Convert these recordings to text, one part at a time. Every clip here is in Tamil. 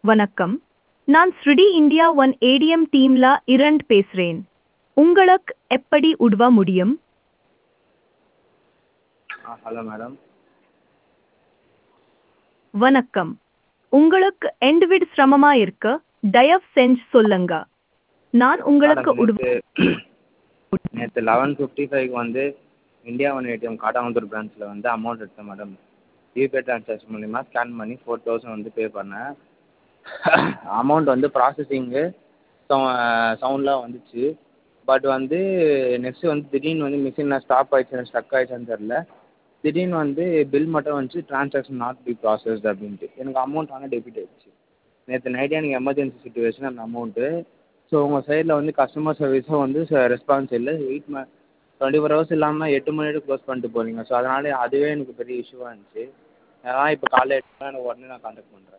வணக்கம் நான் ஸ்ருடி இந்தியா ஒன் ஏடிஎம் டீம்ல இரண்ட் பேசுறேன் உங்களுக்கு எப்படி உதவ முடியும் ஆ ஹலோ மேடம் வணக்கம் உங்களுக்கு எண்டவிட் சிரமமா இருக்க தயவு செஞ்சு சொல்லுங்க நான் உங்களுக்கு மேடம் உதவ நேற்று நேற்று லெவன் ஃபிஃப்டி ஃபைவ்க்கு வந்து இந்தியா ஒன் ஏடிஎம் காட்டாங்குளத்தூர் பிரான்ச்சில் வந்து அமௌண்ட் எடுத்தேன் மேடம் யூபிஐ ட்ரான்சாக்ஷன் மூலிமா ஸ்கேன் பண்ணி ஃபோர் தௌசண்ட் வந்து பே பண்ணேன் அமௌண்ட் வந்து ப்ராசஸிங்கு சவுண்ட்லாம் வந்துச்சு பட் வந்து நெக்ஸ்ட்டு வந்து திடீர்னு வந்து மிஷினில் ஸ்டாப் ஆயிடுச்சு ஸ்டக் ஆயிடுச்சான்னு தெரில திடீர்னு வந்து பில் மட்டும் வந்துச்சு ட்ரான்சாக்ஷன் நாட் பி ப்ராசஸ்ட் அப்படின்ட்டு எனக்கு அமௌண்ட் ஆனால் டெபிட் ஆயிடுச்சு நேற்று நைட்டே எனக்கு எமர்ஜென்சி சுச்சுவேஷன் அந்த அமௌண்ட்டு ஸோ உங்கள் சைடில் வந்து கஸ்டமர் சர்வீஸும் வந்து ரெஸ்பான்ஸ் இல்லை எயிட் ம டுவெண்ட்டி ஃபோர் ஹவர்ஸ் இல்லாமல் எட்டு மணி வரைக்கும் க்ளோஸ் பண்ணிட்டு போகிறீங்க ஸோ அதனால் அதுவே எனக்கு பெரிய இஷ்யூவாக இருந்துச்சு அதனால் இப்போ காலைல எட்டு எனக்கு உடனே நான் கான்டாக்ட் பண்ணுறேன்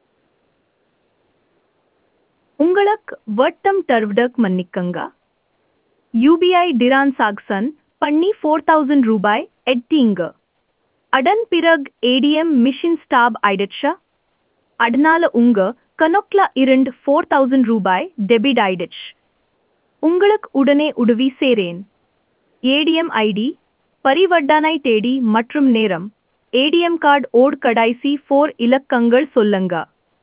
உங்களுக்கு வட்டம் தருவதற்கு மன்னிக்கங்க யூபிஐ டிரான்சாக்சன் பண்ணி ஃபோர் தௌசண்ட் ரூபாய் எட்டீங்க அடன் பிறகு ஏடிஎம் மிஷின் ஸ்டாப் ஆயிடுச்சா அதனால உங்க கணக்குல இரண்டு ஃபோர் தௌசண்ட் ரூபாய் டெபிட் ஆயிடுச்சு உங்களுக்கு உடனே உதவி சேரேன் ஏடிஎம் ஐடி பரிவர்த்தனை தேதி மற்றும் நேரம் ஏடிஎம் கார்டு ஓட் கடைசி ஃபோர் இலக்கங்கள் சொல்லுங்க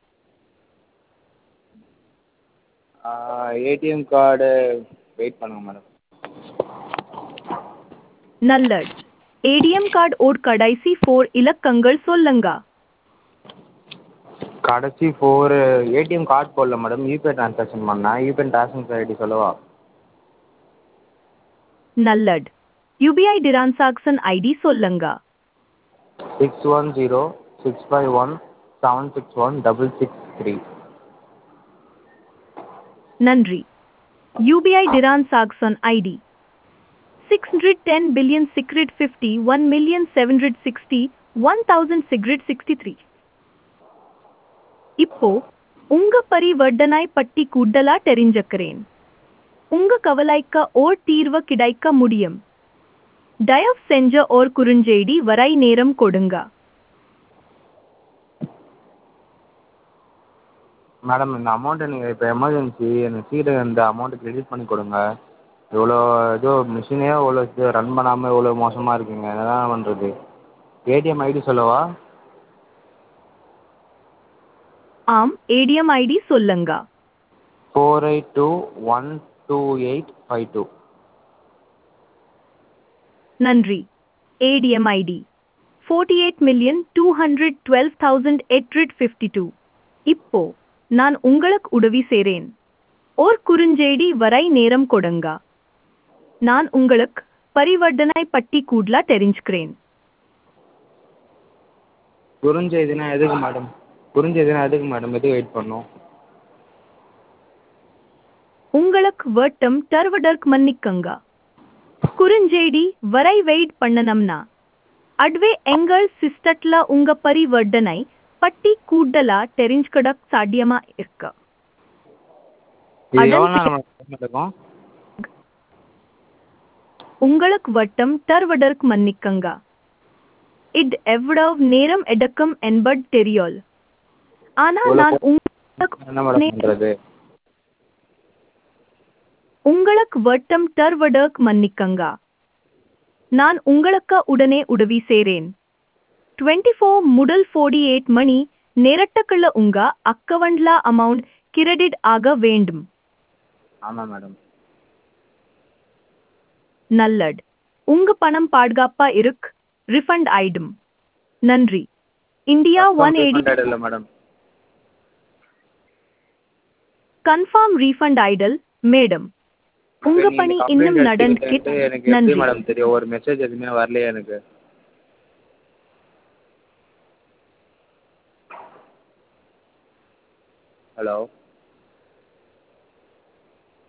ஏடிஎம் கார்டு வெயிட் பண்ணுங்க மேடம் நல்லது ஏடிஎம் கார்டு ஓட் கடைசி ஃபோர் இலக்கங்கள் சொல்லுங்க கடைசி ஃபோரு ஏடிஎம் கார்டு போடல மேடம் யூபிஐ ட்ரான்சாக்ஷன் பண்ணேன் யூபிஐ ட்ரான்சாக்ஷன் ஐடி சொல்லவா நல்லது யூபிஐ டிரான்சாக்சன் ஐடி சொல்லுங்க six one zero six five one seven six one double six three நன்றி UPI transaction ID six hundred ten billion six hundred fifty one million seven hundred sixty one thousand six hundred sixty three இப்போ உங்க பரிவர்த்தனை பட்டி கூடுதலா தெரிஞ்சுக்கிறேன் உங்க கவலைக்க ஓர் தீர்வு கிடைக்க முடியும் தயவு செஞ்ச ஓர் குறுஞ்செய்தி வரை நேரம் கொடுங்க மேடம் இந்த அமௌண்ட்டை நீங்கள் இப்போ எமர்ஜென்சி எனக்கு சீக்கிரம் இந்த அமௌண்ட்டை கிரெடிட் பண்ணி கொடுங்க இவ்வளோ இது மிஷினே இவ்வளோ இது ரன் பண்ணாமல் இவ்வளோ மோசமாக இருக்குங்க என்ன தான் பண்ணுறது ஏடிஎம் ஐடி சொல்லவா ஆம் ஏடிஎம் ஐடி சொல்லுங்க four eight two one two eight five two நன்றி ATM ID forty eight million two hundred twelve thousand eight hundred fifty two இப்போ நான் உங்களுக்கு உதவி செய்றேன் ஓர் குறுஞ்செய்தி வரை நேரம் கொடுங்க நான் உங்களுக்கு பரிவர்த்தனை பட்டி கூடலா தெரிஞ்சுக்கிறேன் குறுஞ்செய்தினா எதுக்கு மேடம் குறுஞ்செய்தினா எதுக்கு மேடம் எதுக்கு வெயிட் பண்ணணும் உங்களுக்கு வட்டம் தருவதற்கு மன்னிக்கங்க குறுஞ்செய்தி வரை வெயிட் பண்ணணும்னா அட்வே எங்கள் சிஸ்டட்ல உங்க பரிவர்த்தனை பட்டி கூடுதலா தெரிஞ்சுக்கிட சாத்தியமா இருக்கு இது அடன் எவ்வளோ நேரம் மேடம் இருக்கும் உங்களுக்கு வட்டம் தருவதற்கு மன்னிக்கங்க இது எவ்வளவு நேரம் எடுக்கும் என்பது தெரியும் ஆனா எவ்வளோ நான் உங்களுக்கு என்ன மேடம் பண்ணுறது உங்களுக்கு வட்டம் தருவதற்கு மன்னிக்கங்க நான் உங்களுக்கு உடனே உதவி செய்றேன் டுவெண்ட்டி ஃபோர் முதல் ஃபோர்டி எயிட் மணி நேரத்துக்குள்ள உங்க அக்கவுண்ட்ல அமௌண்ட் கிரெடிட் ஆக வேண்டும் ஆமாம் மேடம் நல்லது உங்க பணம் பாதுகாப்பா இருக்கு ரிஃபண்ட் ஆயிடும் நன்றி இந்தியா ஒன் எயிட்டி இல்லை மேடம் கன்ஃபார்ம் ரீஃபண்ட் ஆயிடல் மேடம் உங்க பணி இன்னும் நடந்துக்கிட்டு எனக்கு எப்படி நன்றி மேடம் தெரியும் ஒரு மெசேஜ் எதுவுமே வரலையே எனக்கு ஹலோ